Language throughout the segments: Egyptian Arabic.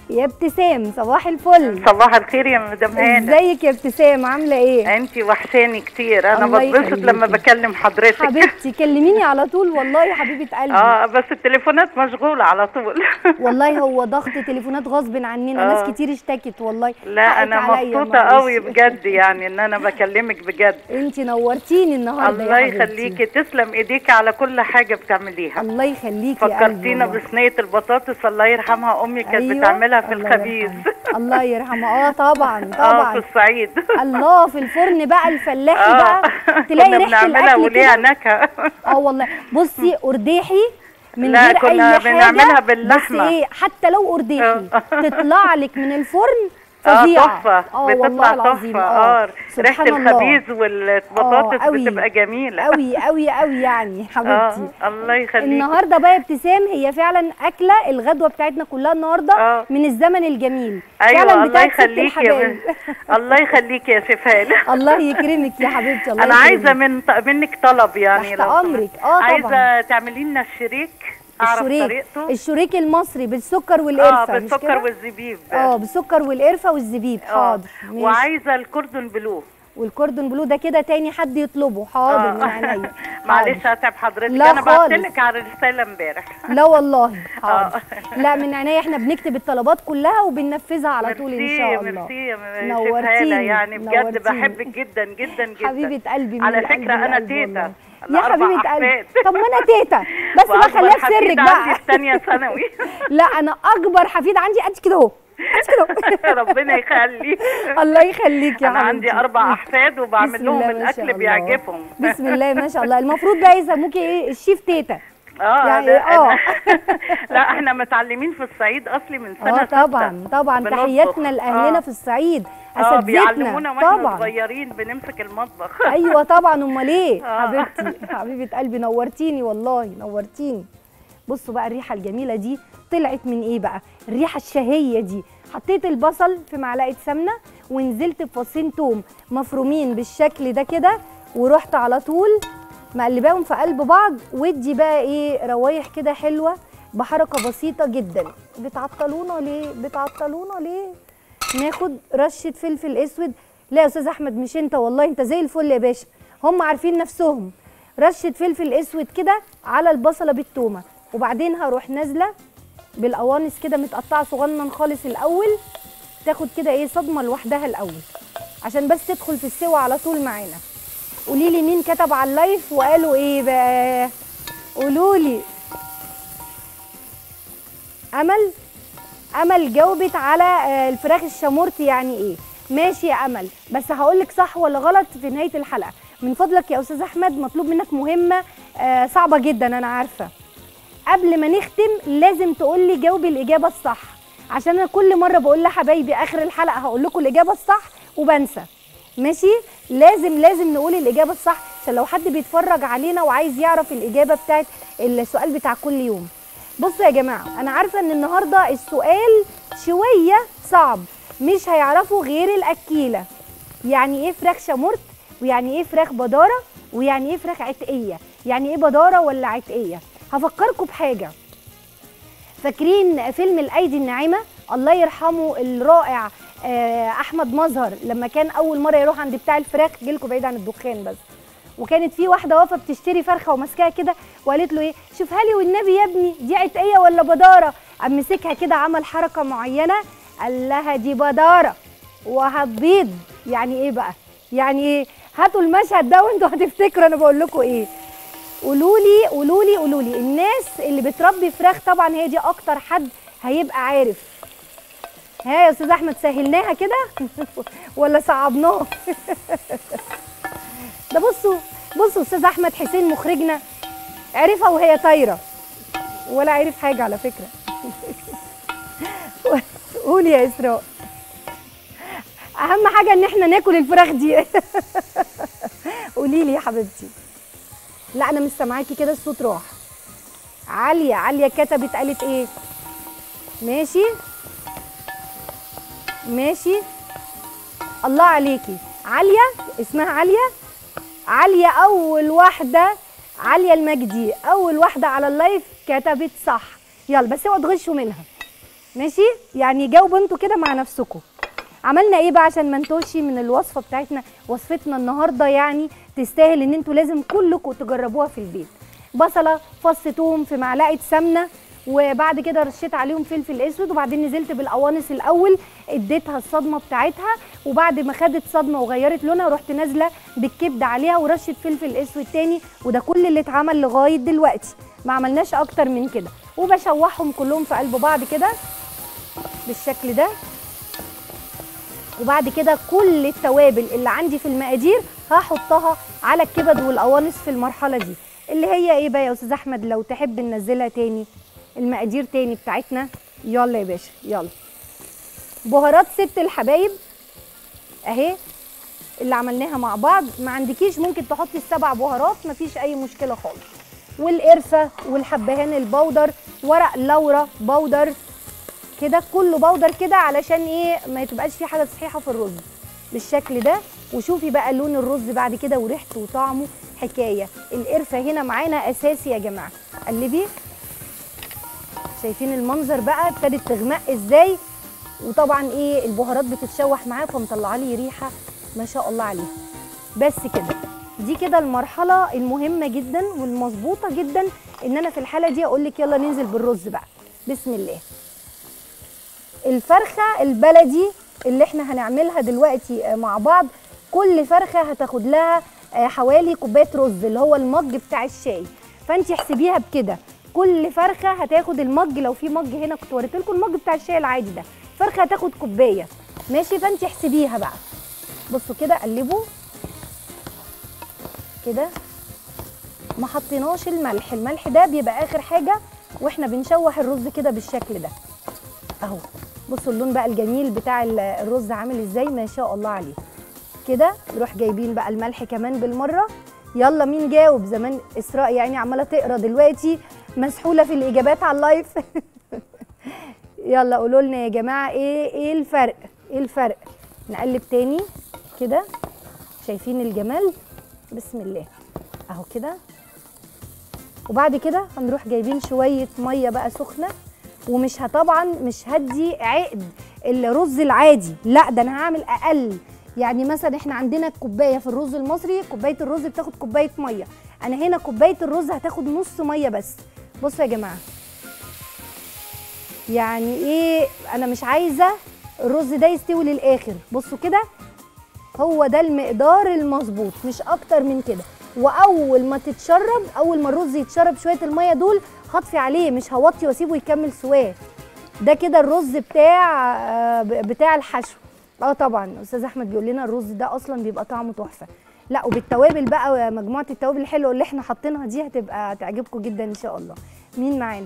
يا ابتسام صباح الفل صباح الخير يا مدام هانة ازيك يا ابتسام عامله ايه انت وحشاني كتير انا الله بتبسط يخليكي. لما بكلم حضرتك حبيبتي كلميني على طول والله يا حبيبه قلبي اه بس التليفونات مشغولة على طول والله هو ضغط تليفونات غصب عننا ناس آه. كتير اشتكت والله لا حقك انا عليا، مبسوطة معلش. قوي بجد يعني ان انا بكلمك بجد انت نورتيني النهارده الله يا حبيبتي. يخليكي تسلم ايديك على كل حاجة بتعمليها الله يخليكي يا قلبي فكرتينا والله. بصينية البطاطس الله يرحمها امي كانت أيوة، بتعملها في الله الخبيز يرحمه. الله يرحمه اه طبعا اه في طبعا الصعيد الله في الفرن بقى الفلاحي اه بقى تلاقي كنا ريحه بنعملها الاكل وليها كده نكهة اه والله بصي قرداحي من لا، غير كنا اي بنعملها حاجه باللحمة. بس ايه حتى لو قرداحي آه. تطلع لك من الفرن اه فظيعه تحفة اه والله بتطلع العظيم تحفة اه ريحة سبحان الله. الخبيز والبطاطس آه، قوي. بتبقى جميلة قوي قوي قوي يعني حبيبتي اه الله يخليك النهارده بقى يا ابتسام هي فعلا اكله الغدوه بتاعتنا كلها النهارده آه. من الزمن الجميل ايوه فعلا الله بتاعت ست يخليك يا الحبايب بنت الله يخليك يا شيف هاله الله يكرمك يا حبيبتي الله انا يكرمك. عايزه من منك طلب يعني تحت لو سمحت. أمرك. آه، طبعاً. عايزه تعملي لنا الشريك اعرف الشريك طريقته الشريك المصري بالسكر اه والقرفه مش بالسكر كده؟ والزبيب اه بالسكر والقرفه والزبيب آه. حاضر ماشي. وعايزه الكوردون بلو والكوردون بلو ده كده تاني حد يطلبه حاضر من عينيا معلش حاضر. هتعب حضرتك لا انا بعت خالص. لك على الرساله امبارح لا والله حاضر آه. لا من عينيا احنا بنكتب الطلبات كلها وبننفذها على طول ان شاء الله ميرسي يا م- شيف نورتيني، هاله يعني بجد نورتيني. بحبك جدا جدا جدا حبيبه قلبي من على القلب فكره انا للقلب والله. تيتا يا أنا أربع حبيبه قلبي أحفاد. طب ما انا تيتا بس بقى وأكبر خليها في حفيد سرك عندي بقى في ثانيه ثانوي لا انا اكبر حفيد عندي قد كده اهو قد كده اهو ربنا يخليك الله يخليك يا انا حبيبتي عندي اربع احفاد وبعمل بسم لهم الله ما شاء الاكل الله. بيعجبهم بسم الله ما شاء الله المفروض بقى يسموكي ايه الشيف تيتا اه يعني لا, آه. لا احنا متعلمين في الصعيد اصلي من سنه اه طبعا ستة. طبعا بنطبخ. تحياتنا لاهلنا آه. في الصعيد اه بيعلمونا اساتذتنا واحنا طبعا صغيرين بنمسك المطبخ ايوه طبعا امال ايه آه. حبيبتي حبيبه قلبي نورتيني والله نورتيني بصوا بقى الريحه الجميله دي طلعت من ايه بقى الريحه الشهيه دي حطيت البصل في معلقه سمنه ونزلت بفصين توم مفرومين بالشكل ده كده ورحت على طول مقلباهم في قلب بعض وادي بقى ايه روايح كده حلوه بحركه بسيطه جدا بتعطلونا ليه بتعطلونا ليه ناخد رشه فلفل اسود لا يا استاذ احمد مش انت والله انت زي الفل يا باشا هم عارفين نفسهم رشه فلفل اسود كده على البصله بالتومه وبعدين هروح نازله بالقوانص كده متقطعه صغنن خالص الاول تاخد كده ايه صدمه لوحدها الاول عشان بس تدخل في السوا على طول معانا قولي لي مين كتب على اللايف وقالوا ايه بقى قولوا لي امل امل جاوبت على آه، الفراخ الشامورتي يعني ايه ماشي يا امل بس هقول لك صح ولا غلط في نهايه الحلقه من فضلك يا استاذ احمد مطلوب منك مهمه آه، صعبه جدا انا عارفه قبل ما نختم لازم تقول لي جاوبي الاجابه الصح عشان انا كل مره بقول لحبايبي اخر الحلقه هقول لكم الاجابه الصح وبنسى ماشي لازم لازم نقول الاجابه الصح عشان لو حد بيتفرج علينا وعايز يعرف الاجابه بتاعت السؤال بتاع كل يوم بصوا يا جماعه انا عارفه ان النهارده السؤال شويه صعب مش هيعرفوا غير الاكيله يعني ايه فراخ شامورت ويعني ايه فراخ بداره ويعني ايه فراخ عتقيه يعني ايه بداره ولا عتقيه هفكركم بحاجه فاكرين فيلم الايدي الناعمه الله يرحمه الرائع آه، احمد مظهر لما كان اول مره يروح عند بتاع الفراخ جيلكم بعيد عن الدخان بس وكانت في واحده واقفه بتشتري فرخه وماسكاها كده وقالت له ايه شوفها لي والنبي يا ابني دي عتقيه ولا بداره قام مسكها كده عمل حركه معينه قال لها دي بداره وهتبيض يعني ايه بقى يعني ايه هاتوا المشهد ده وانتوا هتفتكروا انا بقول لكم ايه قولوا لي قولوا لي قولوا لي الناس اللي بتربي فراخ طبعا هي دي اكتر حد هيبقى عارف ها يا استاذ احمد سهلناها كده ولا صعبناها ده بصوا بصوا استاذ احمد حسين مخرجنا عرفها وهي طايره ولا عرف حاجه على فكره قولي يا اسراء اهم حاجه ان احنا ناكل الفراخ دي قولي لي يا حبيبتي لا انا مش سامعاكي كده الصوت راح عاليه عاليه كتبت قالت ايه ماشي ماشي الله عليكي عاليه اسمها عاليه عاليه اول واحده عاليه المجدي اول واحده على اللايف كتبت صح يلا بس اوعوا تغشوا منها ماشي يعني جاوبوا انتوا كده مع نفسكم عملنا ايه بقى عشان ما نتوهش من الوصفه بتاعتنا وصفتنا النهارده يعني تستاهل ان انتوا لازم كلكم تجربوها في البيت بصله فص توم في معلقه سمنه وبعد كده رشيت عليهم فلفل اسود وبعدين نزلت بالقوانص الاول اديتها الصدمه بتاعتها وبعد ما خدت صدمه وغيرت لونها رحت نازله بالكبده عليها ورشه فلفل اسود تاني وده كل اللي اتعمل لغايه دلوقتي ما عملناش اكتر من كده وبشوحهم كلهم في قلب بعض كده بالشكل ده وبعد كده كل التوابل اللي عندي في المقادير هحطها على الكبد والقوانص في المرحله دي اللي هي ايه بقى يا استاذ احمد لو تحب ننزلها تاني المقادير تاني بتاعتنا يلا يا باشا يلا بهارات ست الحبايب اهي اللي عملناها مع بعض ما عندكيش ممكن تحطي السبع بهارات مفيش اي مشكله خالص والقرفه والحبهان البودر ورق لورا بودر كده كله بودر كده علشان ايه ما تبقاش في حاجه صحيحه في الرز بالشكل ده وشوفي بقى لون الرز بعد كده وريحته وطعمه حكايه القرفه هنا معانا اساسي يا جماعه قلبي شايفين المنظر بقى ابتدت تغمق ازاي وطبعا ايه البهارات بتتشوح معاه فمطلعه لي ريحه ما شاء الله عليها بس كده دي كده المرحله المهمه جدا والمظبوطه جدا ان انا في الحاله دي اقول لك يلا ننزل بالرز بقى بسم الله الفرخه البلدي اللي احنا هنعملها دلوقتي آه، مع بعض كل فرخه هتاخد لها آه، حوالي كوبايه رز اللي هو المج بتاع الشاي فانت احسبيها بكده كل فرخه هتاخد المج لو في مج هنا كنت وريت لكم المج بتاع الشاي العادي ده فرخه هتاخد كوبايه ماشي فانت احسبيها بقى بصوا كده قلبوا كده ما حطيناش الملح الملح ده بيبقى اخر حاجه واحنا بنشوح الرز كده بالشكل ده اهو بصوا اللون بقى الجميل بتاع ال- الرز عامل ازاي ما شاء الله عليه كده نروح جايبين بقى الملح كمان بالمره يلا مين جاوب زمان اسراء يعني عماله تقرا دلوقتي مسحوله في الاجابات على اللايف يلا قولوا لنا يا جماعه ايه ايه الفرق ايه الفرق نقلب تاني كده شايفين الجمال بسم الله اهو كده وبعد كده هنروح جايبين شويه ميه بقى سخنه ومش ه- طبعا مش هدي عقد الرز العادي لا ده انا هعمل اقل يعني مثلا احنا عندنا كوبايه في الرز المصري كوبايه الرز بتاخد كوبايه ميه انا هنا كوبايه الرز هتاخد نص ميه بس بصوا يا جماعه يعني ايه انا مش عايزه الرز ده يستوي للاخر بصوا كده هو ده المقدار المظبوط مش اكتر من كده واول ما تتشرب اول ما الرز يتشرب شويه الميه دول هطفي عليه مش هوطي واسيبه يكمل سواه ده كده الرز بتاع آه، بتاع الحشو اه طبعا استاذ احمد بيقول لنا الرز ده اصلا بيبقى طعمه تحفه لا وبالتوابل بقى مجموعه التوابل الحلوه اللي احنا حاطينها دي هتبقى تعجبكم جدا ان شاء الله مين معانا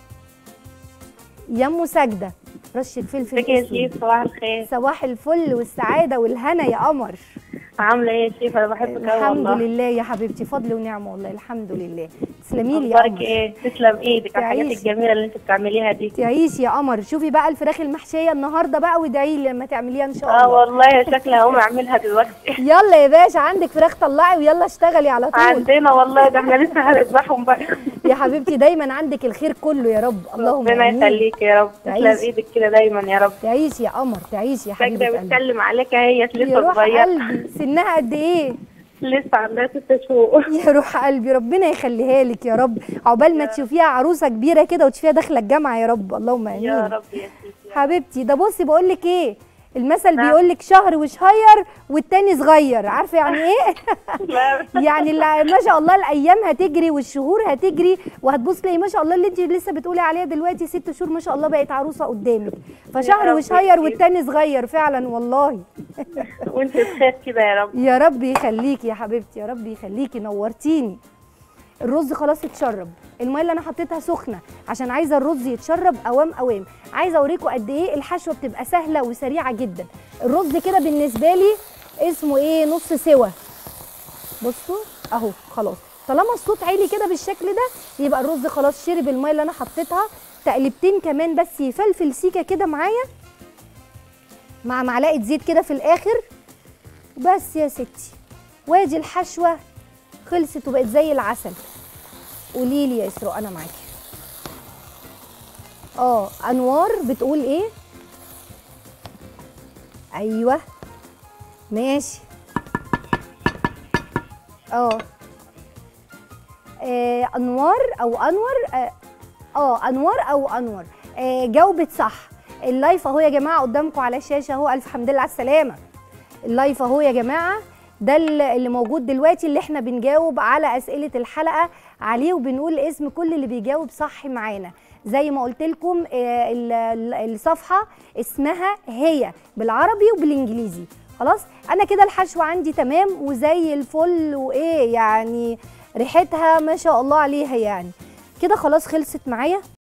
يا ام ساجده رشه فلفل ازيك يا اسود شيف صباح الخير صباح الفل والسعاده والهنا يا قمر عامله ايه يا شيف انا بحبك قوي الحمد والله لله يا حبيبتي فضل ونعمه والله الحمد لله تسلمي لي يا اخبارك قمر ايه تسلم ايدك على الحاجات تعيش. الجميله اللي انت بتعمليها دي تعيشي يا قمر شوفي بقى الفراخ المحشيه النهارده بقى وادعي لي لما تعمليها ان شاء اه الله والله شكلها هقوم اعملها دلوقتي يلا يا باشا عندك فراخ طلعي ويلا اشتغلي على طول عندنا والله ده احنا لسه هنذبحهم بقى يا حبيبتي دايما عندك الخير كله يا رب اللهم ربنا امين يخليك يا رب تسلم تعيش. ايدك كده دايما يا رب تعيشي يا قمر تعيشي يا حبيبه ساجده قلبي بتكلم عليك اهي يا لسه روح صغيره قلبي سنها قد ايه لسه عندها ست شهور يا روح قلبي ربنا يخليها لك يا رب عقبال ما تشوفيها عروسه كبيره كده وتشوفيها داخله الجامعه يا رب اللهم امين يا رب يا شيف حبيبتي ده بصي بقول لك ايه المثل نعم. بيقول لك شهر وشهير والتاني صغير عارفه يعني ايه لا يعني اللي ما شاء الله الايام هتجري والشهور هتجري وهتبص تلاقي ما شاء الله اللي انت لسه بتقولي عليها دلوقتي ست شهور ما شاء الله بقت عروسه قدامك فشهر رب وشهير يخليك. والتاني صغير فعلا والله وانت بخير كده يا رب يا رب يخليكي يا حبيبتي يا رب يخليكي نورتيني الرز خلاص اتشرب الميه اللي انا حطيتها سخنه عشان عايزه الرز يتشرب اوام اوام عايزه اوريكم قد ايه الحشوه بتبقى سهله وسريعه جدا الرز كده بالنسبه لي اسمه ايه نص سوا بصوا اهو خلاص طالما الصوت عالي كده بالشكل ده يبقى الرز خلاص شرب الميه اللي انا حطيتها تقلبتين كمان بس يفلفل سيكه كده معايا مع معلقه زيت كده في الاخر بس يا ستي وادي الحشوه خلصت وبقت زي العسل قولي لي يا اسراء انا معاكي اه انوار بتقول ايه ايوه ماشي اه آه، انوار او انور اه آه، انوار او انور آه جاوبت صح اللايف اهو يا جماعه قدامكم على الشاشه اهو الف حمد لله على السلامه اللايف اهو يا جماعه ده اللي اللي موجود دلوقتي اللي احنا بنجاوب على اسئله الحلقه عليه وبنقول اسم كل اللي بيجاوب صح معانا زي ما قلت لكم آه، ال- ال- الصفحه اسمها هي بالعربي وبالانجليزي خلاص انا كده الحشوه عندي تمام وزي الفل وايه يعني ريحتها ما شاء الله عليها يعني كده خلاص خلصت معايا